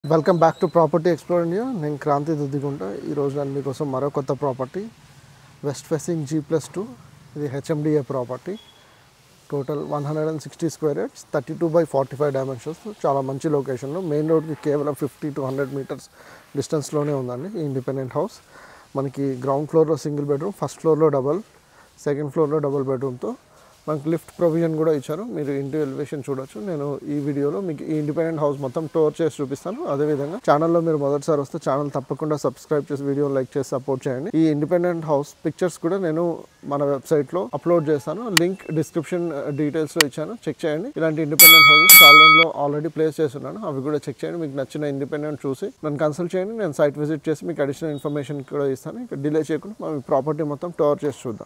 welcome back to property explore India నేను క్రాంతి దుద్దిగుంట ఈరోజు నేను మీకోసం మరో కొత్త property west facing G plus two ఇది HMDA property total one hundred and sixty square yards thirty two by forty five dimensions చాలా మంచి లొకేషన్లో మెయిన్ రోడ్కి కేవలం ఫిఫ్టీ టు హండ్రెడ్ మీటర్స్ డిస్టెన్స్లోనే ఉందండి ఈ ఇండిపెండెంట్ హౌస్ మనకి గ్రౌండ్ ఫ్లోర్లో సింగిల్ బెడ్రూమ్ ఫస్ట్ ఫ్లోర్లో డబల్ సెకండ్ ఫ్లోర్లో డబుల్ బెడ్రూమ్తో మనకి లిఫ్ట్ ప్రొవిజన్ కూడా ఇచ్చారు మీరు ఇంటి ఎలివేషన్ చూడొచ్చు నేను ఈ వీడియోలో మీకు ఈ ఇండిపెండెంట్ హౌస్ మొత్తం టోర్ చేసి చూపిస్తాను అదేవిధంగా ఛానల్లో మీరు మొదటిసారి వస్తే ఛానల్ తప్పకుండా సబ్స్క్రైబ్ చేసి వీడియో లైక్ చేసి సపోర్ట్ చేయండి ఈ ఇండిపెండెంట్ హౌస్ పిక్చర్స్ కూడా నేను మన వెబ్సైట్లో అప్లోడ్ చేస్తాను లింక్ డిస్క్రిప్షన్ డీటెయిల్స్లో ఇచ్చాను చెక్ చేయండి ఇలాంటి ఇండిపెండెంట్ హౌసెస్ చాలా ఆల్రెడీ ప్లేస్ చేస్తున్నాను అవి కూడా చెక్ చేయండి మీకు నచ్చిన ఇండిపెండెంట్ చూసి నన్ను కన్సల్ట్ చేయండి నేను సైట్ విజిట్ చేసి మీకు అడిషనల్ ఇన్ఫర్మేషన్ కూడా ఇస్తాను ఇక్కడ డిలే చేయకుండా మనం ఈ ప్రాపర్టీ మొత్తం టోర్ చేసి చూద్దాం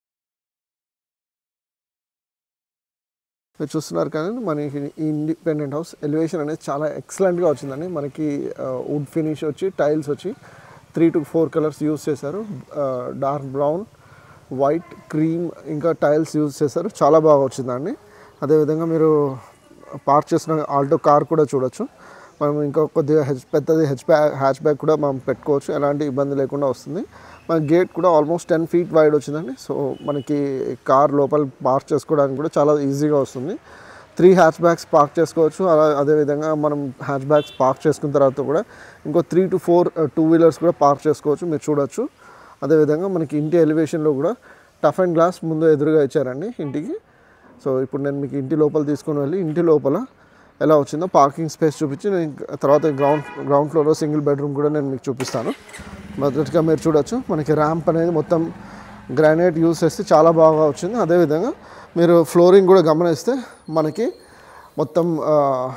మీరు చూస్తున్నారు కానీ మనకి ఈ ఇండిపెండెంట్ హౌస్ ఎలివేషన్ అనేది చాలా ఎక్సలెంట్గా వచ్చిందండి మనకి వుడ్ ఫినిష్ వచ్చి టైల్స్ వచ్చి three to four colours use చేశారు డార్క్ బ్రౌన్ వైట్ క్రీమ్ ఇంకా టైల్స్ యూజ్ చేశారు చాలా బాగా వచ్చిందండి అదేవిధంగా మీరు పార్క్ చేసిన ఆల్టో కార్ కూడా చూడొచ్చు మనం ఇంకా కొద్దిగా హెచ్ పెద్దది హెచ్ బ్యాగ్ హ్యాచ్ బ్యాగ్ కూడా మనం పెట్టుకోవచ్చు ఎలాంటి ఇబ్బంది లేకుండా వస్తుంది మన గేట్ కూడా ఆల్మోస్ట్ టెన్ ఫీట్ వైడ్ వచ్చిందండి సో మనకి కార్ లోపల పార్క్ చేసుకోవడానికి కూడా చాలా ఈజీగా వస్తుంది త్రీ హ్యాచ్ బ్యాగ్స్ పార్క్ చేసుకోవచ్చు అలా అదేవిధంగా మనం హ్యాచ్ బ్యాగ్స్ పార్క్ చేసుకున్న తర్వాత కూడా ఇంకో three to four two wheelers కూడా పార్క్ చేసుకోవచ్చు మీరు చూడొచ్చు అదేవిధంగా మనకి ఇంటి ఎలివేషన్లో కూడా టఫ్ అండ్ గ్లాస్ ముందు ఎదురుగా ఇచ్చారండి ఇంటికి సో ఇప్పుడు నేను మీకు ఇంటి లోపల తీసుకొని వెళ్ళి ఇంటి లోపల ఎలా వచ్చిందో పార్కింగ్ స్పేస్ చూపించి నేను ఇంకా తర్వాత గ్రౌండ్ గ్రౌండ్ ఫ్లోర్లో సింగిల్ బెడ్రూమ్ కూడా నేను మీకు చూపిస్తాను మొదటిగా మీరు చూడొచ్చు మనకి ర్యాంప్ అనేది మొత్తం గ్రానైట్ యూస్ చేస్తే చాలా బాగా వచ్చింది అదేవిధంగా మీరు ఫ్లోరింగ్ కూడా గమనిస్తే మనకి మొత్తం ఆ,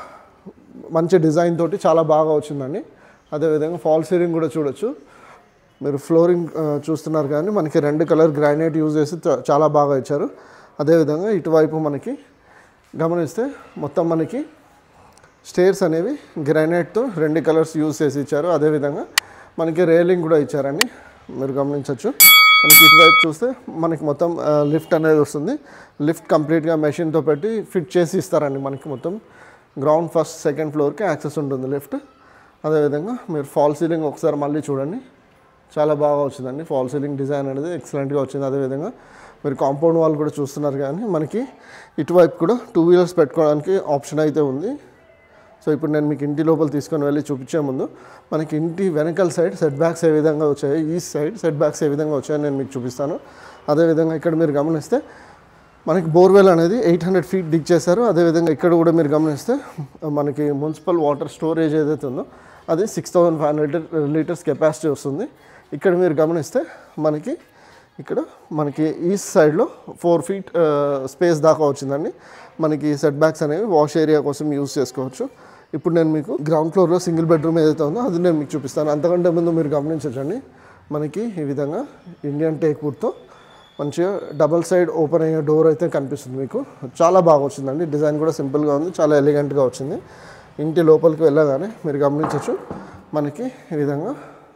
మంచి డిజైన్ తోటి చాలా బాగా వచ్చిందండి అదేవిధంగా ఫాల్ సీలింగ్ కూడా చూడొచ్చు మీరు ఫ్లోరింగ్ ఆ, చూస్తున్నారు కానీ మనకి రెండు కలర్ గ్రానైట్ యూజ్ చేసి చా- చాలా బాగా ఇచ్చారు అదేవిధంగా ఇటువైపు మనకి గమనిస్తే మొత్తం మనకి స్టేర్స్ అనేవి గ్రానైట్తో రెండు కలర్స్ యూజ్ చేసి ఇచ్చారు అదేవిధంగా మనకి రేలింగ్ కూడా ఇచ్చారండి మీరు గమనించవచ్చు మనకి ఇటువైపు చూస్తే మనకి మొత్తం లిఫ్ట్ అనేది వస్తుంది లిఫ్ట్ కంప్లీట్గా మెషిన్తో పెట్టి ఫిట్ చేసి ఇస్తారండి మనకి మొత్తం గ్రౌండ్ ఫస్ట్ సెకండ్ ఫ్లోర్కి యాక్సెస్ ఉంటుంది లిఫ్ట్ అదేవిధంగా మీరు ఫాల్ సీలింగ్ ఒకసారి మళ్ళీ చూడండి చాలా బాగా వచ్చిందండి ఫాల్ సీలింగ్ డిజైన్ అనేది ఎక్సలెంట్గా వచ్చింది అదేవిధంగా మీరు కాంపౌండ్ వాల్ కూడా చూస్తున్నారు కానీ మనకి ఇటువైపు కూడా టూ వీలర్స్ పెట్టుకోవడానికి ఆప్షన్ అయితే ఉంది సో ఇప్పుడు నేను మీకు ఇంటి లోపల తీసుకొని వెళ్ళి చూపించే ముందు మనకి ఇంటి వెనకల సైడ్ సెట్ బ్యాక్స్ ఏ విధంగా వచ్చాయి ఈస్ట్ సైడ్ సెట్ బ్యాక్స్ ఏ విధంగా వచ్చాయో నేను మీకు చూపిస్తాను అదేవిధంగా ఇక్కడ మీరు గమనిస్తే మనకి బోర్వెల్ అనేది ఎయిట్ హండ్రెడ్ ఫీట్ డిగ్ చేశారు అదేవిధంగా ఇక్కడ కూడా మీరు గమనిస్తే మనకి మున్సిపల్ వాటర్ స్టోరేజ్ ఏదైతే ఉందో అది six thousand five hundred litres capacity వస్తుంది ఇక్కడ మీరు గమనిస్తే మనకి ఇక్కడ మనకి ఈస్ట్ సైడ్లో ఫోర్ ఫీట్ స్పేస్ దాకా వచ్చిందండి మనకి సెట్ బ్యాక్స్ అనేవి వాష్ ఏరియా కోసం యూస్ చేసుకోవచ్చు ఇప్పుడు నేను మీకు గ్రౌండ్ ఫ్లోర్లో సింగిల్ బెడ్రూమ్ ఏదైతే ఉందో అది నేను మీకు చూపిస్తాను అంతకంటే ముందు మీరు గమనించండి మనకి ఈ విధంగా ఇండియన్ టేక్ వుడ్తో మంచిగా డబల్ సైడ్ ఓపెన్ అయ్యే డోర్ అయితే కనిపిస్తుంది మీకు చాలా బాగా వచ్చిందండి డిజైన్ కూడా సింపుల్గా ఉంది చాలా ఎలిగెంట్గా వచ్చింది ఇంటి లోపలికి వెళ్ళగానే మీరు గమనించవచ్చు మనకి ఈ విధంగా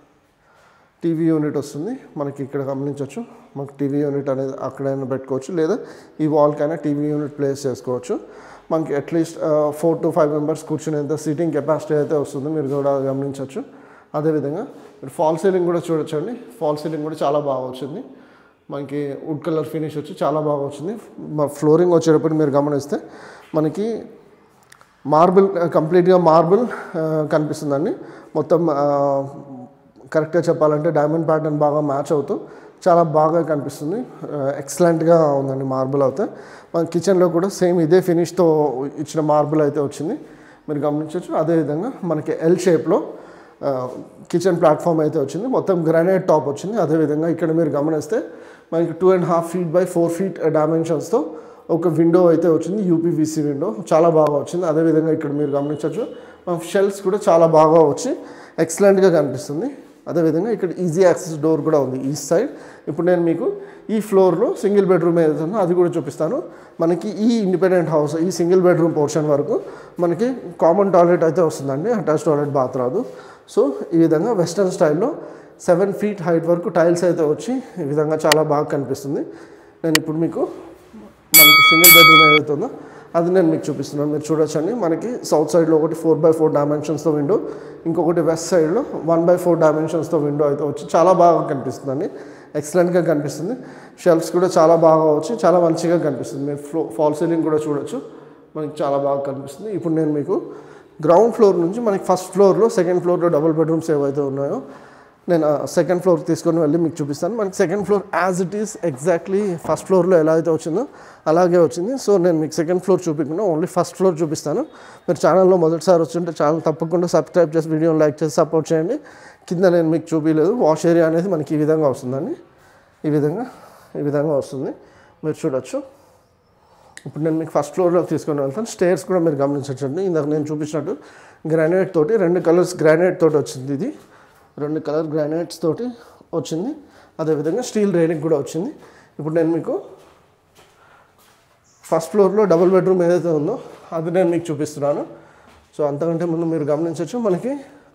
టీవీ యూనిట్ వస్తుంది మనకి ఇక్కడ గమనించవచ్చు మనకి టీవీ యూనిట్ అనేది అక్కడైనా పెట్టుకోవచ్చు లేదా ఈ వాల్కైనా టీవీ యూనిట్ ప్లేస్ చేసుకోవచ్చు మనకి at least four to five members కూర్చునేంత సీటింగ్ కెపాసిటీ అయితే వస్తుంది మీరు కూడా గమనించవచ్చు అదేవిధంగా మీరు ఫాల్ సీలింగ్ కూడా చూడొచ్చండి ఫాల్ సీలింగ్ కూడా చాలా బాగా వచ్చింది మనకి వుడ్ కలర్ ఫినిష్ వచ్చి చాలా బాగా వచ్చింది మా ఫ్లోరింగ్ వచ్చేటప్పుడు మీరు గమనిస్తే మనకి మార్బుల్ కంప్లీట్గా మార్బుల్ కనిపిస్తుందండి మొత్తం ఆ, కరెక్ట్గా చెప్పాలంటే డైమండ్ ప్యాటర్న్ బాగా మ్యాచ్ అవుతూ చాలా బాగా కనిపిస్తుంది ఎక్సలెంట్గా ఉందండి మార్బుల్ అయితే మన కిచెన్లో కూడా సేమ్ ఇదే ఫినిష్తో ఇచ్చిన మార్బుల్ అయితే వచ్చింది మీరు గమనించవచ్చు అదేవిధంగా మనకి ఎల్ షేప్లో కిచెన్ ప్లాట్ఫామ్ అయితే వచ్చింది మొత్తం గ్రానైట్ టాప్ వచ్చింది అదేవిధంగా ఇక్కడ మీరు గమనిస్తే మనకి two and half feet by four feet డైమెన్షన్స్తో ఒక విండో అయితే వచ్చింది యూపీవీసీ విండో చాలా బాగా వచ్చింది అదేవిధంగా ఇక్కడ మీరు గమనించవచ్చు షెల్ఫ్స్ కూడా చాలా బాగా వచ్చి ఎక్సలెంట్గా కనిపిస్తుంది అదేవిధంగా ఇక్కడ ఈజీ యాక్సెస్ డోర్ కూడా ఉంది ఈస్ట్ సైడ్ ఇప్పుడు నేను మీకు ఈ ఫ్లోర్లో సింగిల్ బెడ్రూమ్ ఏదైతే ఉందో అది కూడా చూపిస్తాను మనకి ఈ ఇండిపెండెంట్ హౌస్ ఈ సింగిల్ బెడ్రూమ్ పోర్షన్ వరకు మనకి కామన్ టాయిలెట్ అయితే వస్తుందండి అటాచ్ టాయిలెట్ బాత్ రాదు సో ఈ విధంగా వెస్టర్న్ స్టైల్లో సెవెన్ ఫీట్ హైట్ వరకు టైల్స్ అయితే వచ్చి ఈ విధంగా చాలా బాగా కనిపిస్తుంది నేను ఇప్పుడు మీకు మనకి సింగిల్ బెడ్రూమ్ ఏదైతే ఉందో అది నేను మీకు చూపిస్తున్నాను మీరు చూడొచ్చండి మనకి సౌత్ సైడ్లో ఒకటి ఫోర్ బై ఫోర్ డైమెన్షన్స్తో విండో ఇంకొకటి వెస్ట్ సైడ్లో వన్ బై ఫోర్ డైమెన్షన్స్తో విండో అయితే వచ్చి చాలా బాగా కనిపిస్తుందండి ఎక్సలెంట్గా కనిపిస్తుంది షెల్ఫ్స్ కూడా చాలా బాగా వచ్చి చాలా మంచిగా కనిపిస్తుంది మీరు ఫ్లో ఫాల్ సీలింగ్ కూడా చూడొచ్చు మనకి చాలా బాగా కనిపిస్తుంది ఇప్పుడు నేను మీకు గ్రౌండ్ ఫ్లోర్ నుంచి మనకి ఫస్ట్ ఫ్లోర్లో సెకండ్ ఫ్లోర్లో డబుల్ బెడ్రూమ్స్ ఏవైతే ఉన్నాయో నేను సెకండ్ ఫ్లోర్ తీసుకొని వెళ్ళి మీకు చూపిస్తాను మనకి second floor as it is exactly first ఫ్లోర్లో ఎలా అయితే వచ్చిందో అలాగే వచ్చింది సో నేను మీకు సెకండ్ ఫ్లోర్ చూపించకుండా ఓన్లీ ఫస్ట్ ఫ్లోర్ చూపిస్తాను మీరు ఛానల్లో మొదటిసారి వచ్చింటే ఛానల్ తప్పకుండా సబ్స్క్రైబ్ చేసి వీడియోని లైక్ చేసి సపోర్ట్ చేయండి కింద నేను మీకు చూపించలేదు వాష్ ఏరియా అనేది మనకి ఈ విధంగా వస్తుందండి ఈ విధంగా ఈ విధంగా వస్తుంది మీరు చూడొచ్చు ఇప్పుడు నేను మీకు ఫస్ట్ ఫ్లోర్లో తీసుకొని వెళ్తాను స్టేర్స్ కూడా మీరు గమనించండి ఇందాక నేను చూపించినట్టు గ్రానైట్ తోటి రెండు కలర్స్ గ్రానైట్ తోటి వచ్చింది ఇది రెండు కలర్ గ్రానైట్స్ తోటి వచ్చింది అదేవిధంగా స్టీల్ రైలింగ్ కూడా వచ్చింది ఇప్పుడు నేను మీకు ఫస్ట్ ఫ్లోర్లో డబుల్ బెడ్రూమ్ ఏదైతే ఉందో అది నేను మీకు చూపిస్తున్నాను సో అంతకంటే ముందు మీరు గమనించవచ్చు మనకి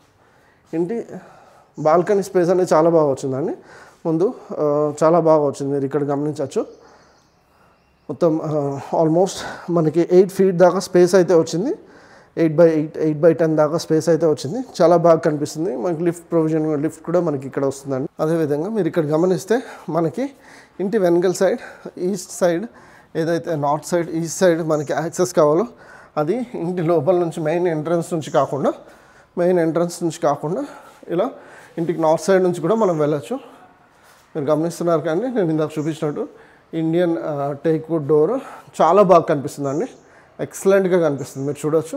ఇంటి బాల్కనీ స్పేస్ అనేది చాలా బాగా వచ్చిందండి ముందు ఆ, చాలా బాగా వచ్చింది మీరు ఇక్కడ గమనించవచ్చు మొత్తం ఆల్మోస్ట్ మనకి ఎయిట్ ఫీట్ దాకా స్పేస్ అయితే వచ్చింది eight by eight eight by ten దాకా స్పేస్ అయితే వచ్చింది చాలా బాగా కనిపిస్తుంది మనకి లిఫ్ట్ ప్రొవిజన్ లిఫ్ట్ కూడా మనకి ఇక్కడ వస్తుందండి అదేవిధంగా మీరు ఇక్కడ గమనిస్తే మనకి ఇంటి వెనకల్ సైడ్ ఈస్ట్ సైడ్ ఏదైతే నార్త్ సైడ్ ఈస్ట్ సైడ్ మనకి యాక్సెస్ కావాలో అది ఇంటి లోపల నుంచి మెయిన్ ఎంట్రన్స్ నుంచి కాకుండా మెయిన్ ఎంట్రన్స్ నుంచి కాకుండా ఇలా ఇంటికి నార్త్ సైడ్ నుంచి కూడా మనం వెళ్ళొచ్చు మీరు గమనిస్తున్నారు కానీ నేను ఇందాక చూపించినట్టు ఇండియన్ టేక్ వుడ్ డోర్ చాలా బాగా కనిపిస్తుందండి ఎక్సలెంట్గా కనిపిస్తుంది మీరు చూడొచ్చు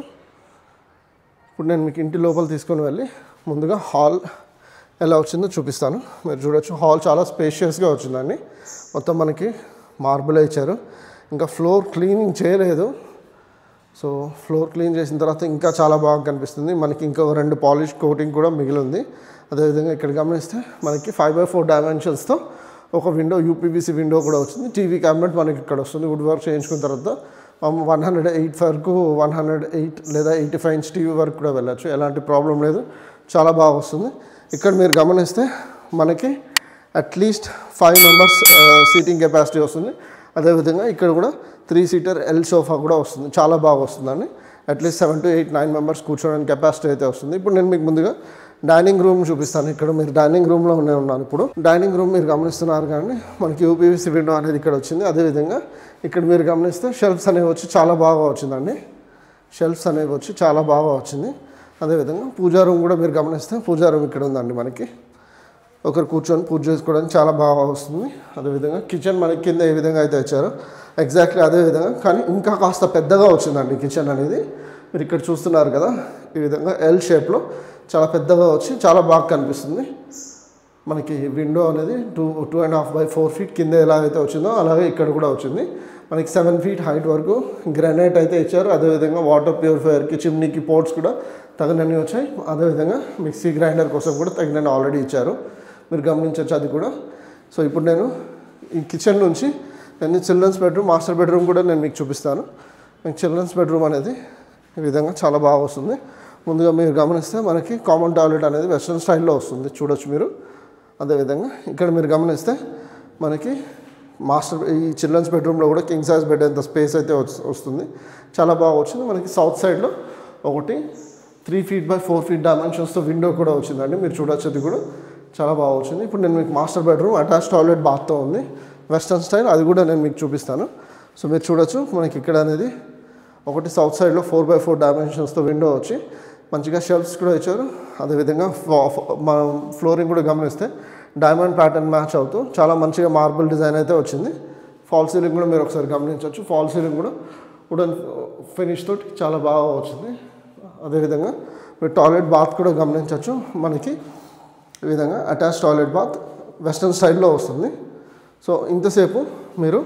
ఇప్పుడు నేను మీకు ఇంటి లోపల తీసుకొని వెళ్ళి ముందుగా హాల్ ఎలా వచ్చిందో చూపిస్తాను మీరు చూడొచ్చు హాల్ చాలా స్పేషియస్గా వచ్చిందండి మొత్తం మనకి మార్బుల్ ఇచ్చారు ఇంకా ఫ్లోర్ క్లీనింగ్ చేయలేదు సో ఫ్లోర్ క్లీన్ చేసిన తర్వాత ఇంకా చాలా బాగా కనిపిస్తుంది మనకి ఇంకా రెండు పాలిష్ కోటింగ్ కూడా మిగిలి ఉంది అదేవిధంగా ఇక్కడ గమనిస్తే మనకి ఫైవ్ బై ఫోర్ డైమెన్షన్స్తో ఒక విండో యూపీవీసీ విండో కూడా వచ్చింది టీవీ క్యాబినెట్ మనకి ఇక్కడ వస్తుంది వుడ్ వర్క్ చేయించుకున్న తర్వాత వన్ హండ్రెడ్ ఎయిట్ వరకు వన్ హండ్రెడ్ ఎయిట్ లేదా ఎయిటీ ఫైవ్ ఇంచ్ టీవీ వరకు కూడా వెళ్ళచ్చు ఎలాంటి ప్రాబ్లం లేదు చాలా బాగా వస్తుంది ఇక్కడ మీరు గమనిస్తే మనకి at least five members seating capacity వస్తుంది అదేవిధంగా ఇక్కడ కూడా త్రీ సీటర్ ఎల్ సోఫా కూడా వస్తుంది చాలా బాగా వస్తుందండి at least seven to eight nine members కూర్చోడానికి కెపాసిటీ అయితే వస్తుంది ఇప్పుడు నేను మీకు ముందుగా డైనింగ్ రూమ్ చూపిస్తాను ఇక్కడ మీరు డైనింగ్ రూమ్లో నేను ఉన్నాను ఇప్పుడు డైనింగ్ రూమ్ మీరు గమనిస్తున్నారు కానీ మనకి యూపీవీసీ విండో అనేది ఇక్కడ వచ్చింది అదేవిధంగా ఇక్కడ మీరు గమనిస్తే షెల్ఫ్స్ అనేవి వచ్చి చాలా బాగా వచ్చిందండి షెల్ఫ్స్ అనేవి వచ్చి చాలా బాగా వచ్చింది అదేవిధంగా పూజా రూమ్ కూడా మీరు గమనిస్తే పూజా రూమ్ ఇక్కడ ఉందండి మనకి ఒకరు కూర్చొని పూజ చేసుకోవడానికి చాలా బాగా వస్తుంది అదేవిధంగా కిచెన్ మనకి కింద ఏ విధంగా అయితే ఇచ్చారో ఎగ్జాక్ట్లీ అదే విధంగా కానీ ఇంకా కాస్త పెద్దగా వచ్చిందండి కిచెన్ అనేది మీరు ఇక్కడ చూస్తున్నారు కదా ఈ విధంగా ఎల్ షేప్లో చాలా పెద్దగా వచ్చి చాలా బాగా కనిపిస్తుంది మనకి విండో అనేది two two and half by four feet కింద ఎలా అయితే వచ్చిందో అలాగే ఇక్కడ కూడా వచ్చింది మనకి సెవెన్ ఫీట్ హైట్ వరకు గ్రానైట్ అయితే ఇచ్చారు అదేవిధంగా వాటర్ ప్యూరిఫైయర్కి చిమ్నీకి పోర్ట్స్ కూడా తగినన్ని వచ్చాయి అదేవిధంగా మిక్సీ గ్రైండర్ కోసం కూడా తగినన్ని ఆల్రెడీ ఇచ్చారు మీరు గమనించవచ్చు అది కూడా సో ఇప్పుడు నేను ఈ కిచెన్ నుంచి నేను చిల్డ్రన్స్ బెడ్రూమ్ మాస్టర్ బెడ్రూమ్ కూడా నేను మీకు చూపిస్తాను మీకు చిల్డ్రన్స్ బెడ్రూమ్ అనేది ఈ విధంగా చాలా బాగా వస్తుంది ముందుగా మీరు గమనిస్తే మనకి కామన్ టాయిలెట్ అనేది వెస్ట్రన్ స్టైల్లో వస్తుంది చూడొచ్చు మీరు అదేవిధంగా ఇక్కడ మీరు గమనిస్తే మనకి మాస్టర్ ఈ చిల్డ్రన్స్ బెడ్రూమ్లో కూడా కింగ్ సైజ్ బెడ్ అంత స్పేస్ అయితే వస్- వస్తుంది చాలా బాగా వచ్చింది మనకి సౌత్ సైడ్లో ఒకటి three feet by four feet డైమెన్షన్స్తో విండో కూడా వచ్చిందండి మీరు చూడొచ్చు అది కూడా చాలా బాగా వచ్చింది ఇప్పుడు నేను మీకు మాస్టర్ బెడ్రూమ్ అటాచ్ టాయిలెట్ బాత్తో ఉంది వెస్ట్రన్ స్టైల్ అది కూడా నేను మీకు చూపిస్తాను సో మీరు చూడొచ్చు మనకి ఇక్కడ అనేది ఒకటి సౌత్ సైడ్లో ఫోర్ బై ఫోర్ డైమెన్షన్స్తో విండో వచ్చి మంచిగా షెల్ఫ్స్ కూడా ఇచ్చారు అదేవిధంగా ఫా- ఫా- మనం ఫ్లోరింగ్ కూడా గమనిస్తే డైమండ్ ప్యాటర్న్ మ్యాచ్ అవుతూ చాలా మంచిగా మార్బుల్ డిజైన్ అయితే వచ్చింది ఫాల్ సీలింగ్ కూడా మీరు ఒకసారి గమనించవచ్చు ఫాల్ సీలింగ్ కూడా వుడెన్ ఫినిష్ తోటి చాలా బాగా వచ్చింది అదేవిధంగా మీరు టాయిలెట్ బాత్ కూడా గమనించవచ్చు మనకి ఈ విధంగా అటాచ్ టాయిలెట్ బాత్ వెస్ట్రన్ స్టైల్లో వస్తుంది సో ఇంతసేపు మీరు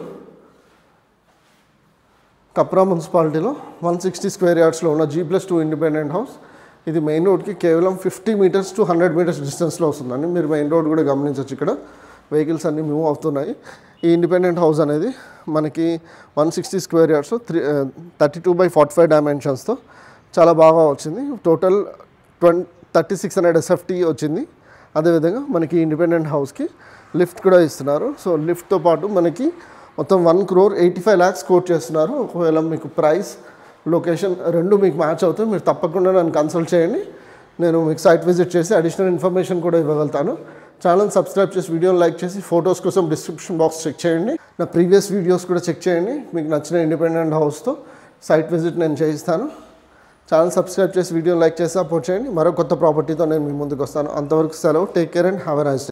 కప్రా మున్సిపాలిటీలో వన్ సిక్స్టీ స్క్వేర్ యార్డ్స్లో ఉన్న G plus two independent house ఇది మెయిన్ రోడ్కి కేవలం fifty metres to hundred metres డిస్టెన్స్లో వస్తుందండి మీరు మెయిన్ రోడ్ కూడా గమనించవచ్చు ఇక్కడ వెహికల్స్ అన్నీ మూవ్ అవుతున్నాయి ఈ ఇండిపెండెంట్ హౌస్ అనేది మనకి one sixty square yards three thirty two by forty five డైమెన్షన్స్తో చాలా బాగా వచ్చింది total twenty thirty six hundred SFT వచ్చింది అదేవిధంగా మనకి ఇండిపెండెంట్ హౌస్కి లిఫ్ట్ కూడా ఇస్తున్నారు సో లిఫ్ట్తో పాటు మనకి మొత్తం one crore eighty five lakhs quote చేస్తున్నారు ఒకవేళ మీకు ప్రైస్ లొకేషన్ రెండు మీకు మ్యాచ్ అవుతాయి మీరు తప్పకుండా నన్ను కన్సల్ట్ చేయండి నేను మీకు సైట్ విజిట్ చేసి అడిషనల్ ఇన్ఫర్మేషన్ కూడా ఇవ్వగలుగుతాను ఛానల్ సబ్స్క్రైబ్ చేసి వీడియోని లైక్ చేసి ఫొటోస్ కోసం డిస్క్రిప్షన్ బాక్స్ చెక్ చేయండి నా ప్రీవియస్ వీడియోస్ కూడా చెక్ చేయండి మీకు నచ్చిన ఇండిపెండెంట్ హౌస్తో సైట్ విజిట్ నేను చేయిస్తాను ఛానల్ సబ్స్క్రైబ్ చేసి వీడియోని లైక్ చేసి సపోర్ట్ చేయండి మరో కొత్త ప్రాపర్టీతో నేను మీ ముందుకు వస్తాను అంతవరకు సెలవు take care and have a nice day